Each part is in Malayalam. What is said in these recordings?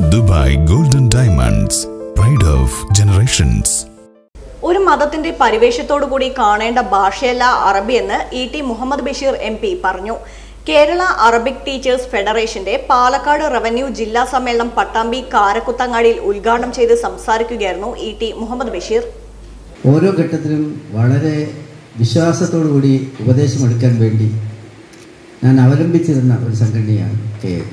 Dubai golden diamonds pride of generations ഒരു മതത്തിന്റെ പരിവേഷത്തോടുകൂടി കാണേണ്ട ഭാഷയല്ല അറബി എന്ന് E T Muhammad Basheer M P പറഞ്ഞു കേരള അറബിക് ടീച്ചേഴ്സ് ഫെഡറേഷന്റെ പാലക്കാട് റവന്യൂ ജില്ലാ സമ്മേളനം പട്ടാമ്പി കാരക്കുത്തങ്ങാടിയിൽ ഉദ്ഘാടനം ചെയ്ത് സംസാരിക്കുകയായിരുന്നു ഇ ടി മുഹമ്മദ് ബഷീർ ഓരോ ഘട്ടത്തിലും വളരെ വിശ്വാസത്തോടു കൂടി ഉപദേശമെടുക്കാൻ വേണ്ടി ഞാൻ അവലംബിച്ചിരുന്ന ഒരു സംഘടനയാണ് കെ എ ടി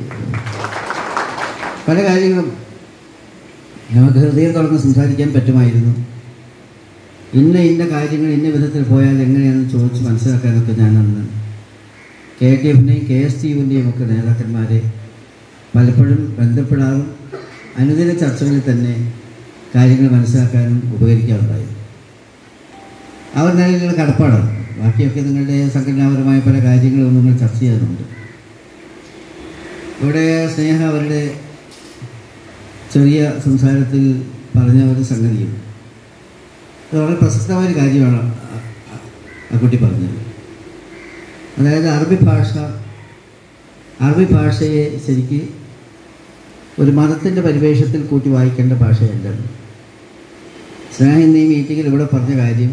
പല കാര്യങ്ങളും നമുക്ക് ഹൃദയം തുറന്ന് സംസാരിക്കാൻ പറ്റുമായിരുന്നു ഇന്ന ഇന്ന കാര്യങ്ങൾ ഇന്ന വിധത്തിൽ പോയാൽ എങ്ങനെയാണെന്ന് ചോദിച്ച് മനസ്സിലാക്കാനൊക്കെ ഞാൻ അന്ന് കെ ടി എഫിൻ്റെയും കെ എസ് ടി യുവിൻ്റെയും ഒക്കെ നേതാക്കന്മാരെ പലപ്പോഴും ബന്ധപ്പെടാറും അനുദിന ചർച്ചകളിൽ തന്നെ കാര്യങ്ങൾ മനസ്സിലാക്കാനും ഉപകരിക്കാറുണ്ടായിരുന്നു അവർ നിലയിലുള്ള കടപ്പാടാണ് ബാക്കിയൊക്കെ നിങ്ങളുടെ സംഘടനാപരമായ പല കാര്യങ്ങളും നിങ്ങൾ ചർച്ച ചെയ്യാറുണ്ട് ഇവിടെ സ്നേഹ അവരുടെ ചെറിയ സംസാരത്തിൽ പറഞ്ഞ ഒരു സംഗതിയും അത് വളരെ പ്രസക്തമായ ഒരു കാര്യമാണ് ആ- ആ- ആ കുട്ടി പറഞ്ഞത് അതായത് അറബി ഭാഷ അറബി ഭാഷയെ ശരിക്ക് ഒരു മതത്തിൻ്റെ പരിവേഷത്തിൽ കൂട്ടി വായിക്കേണ്ട ഭാഷയല്ല സ്നേഹ എന്നീ മീറ്റിങ്ങിൽ ഇവിടെ പറഞ്ഞ കാര്യം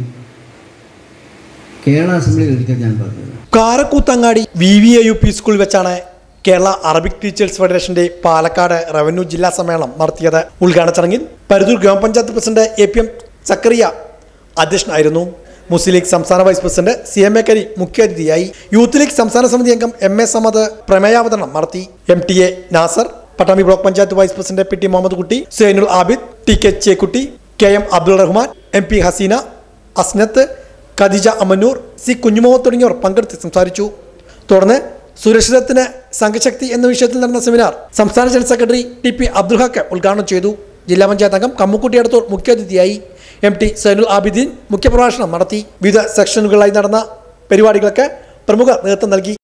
കേരള അസംബ്ലിയിൽ ഒരിക്കൽ ഞാൻ പറഞ്ഞത് Karakkoothangadi V V A U P സ്കൂളിൽ വെച്ചാണ് കേരള അറബിക് ടീച്ചേഴ്സ് ഫെഡറേഷന്റെ പാലക്കാട് റവന്യൂ ജില്ലാ സമ്മേളനം നടത്തിയത് ഉദ്ഘാടന ചടങ്ങിൽ പരുതൂർ ഗ്രാമപഞ്ചായത്ത് president A P M Zakariya അധ്യക്ഷനായിരുന്നു മുസ്ലിം ലീഗ് സംസ്ഥാന vice president C M A Kari മുഖ്യാതിഥിയായി യൂത്ത് ലീഗ് സംസ്ഥാന സമിതി അംഗം എം എ സമദ് പ്രമേയാവതരണം നടത്തി M T A Nasar Pattambi block panchayat vice president P T Muhammad Kutty Zainul Abid T K Chekkutty K M Abdul Rahman M P Haseena Asnath Khadeeja Amannur C Kunjumuhammad തുടങ്ങിയവർ പങ്കെടുത്ത് സംസാരിച്ചു തുടർന്ന് സുരക്ഷിതത്തിന് സംഘശക്തി എന്ന വിഷയത്തിൽ നടന്ന സെമിനാർ സംസ്ഥാന general secretary T P Abdul Haq ഉദ്ഘാടനം ചെയ്തു ജില്ലാ പഞ്ചായത്ത് അംഗം കമ്മുക്കുട്ടി അടുത്തോർ മുഖ്യാതിഥിയായി എം ടി സൈനുൽ ആബിദീൻ മുഖ്യപ്രഭാഷണം നടത്തി വിവിധ സെക്ഷനുകളായി നടന്ന പരിപാടികൾക്ക് പ്രമുഖ നേതൃത്വം നൽകി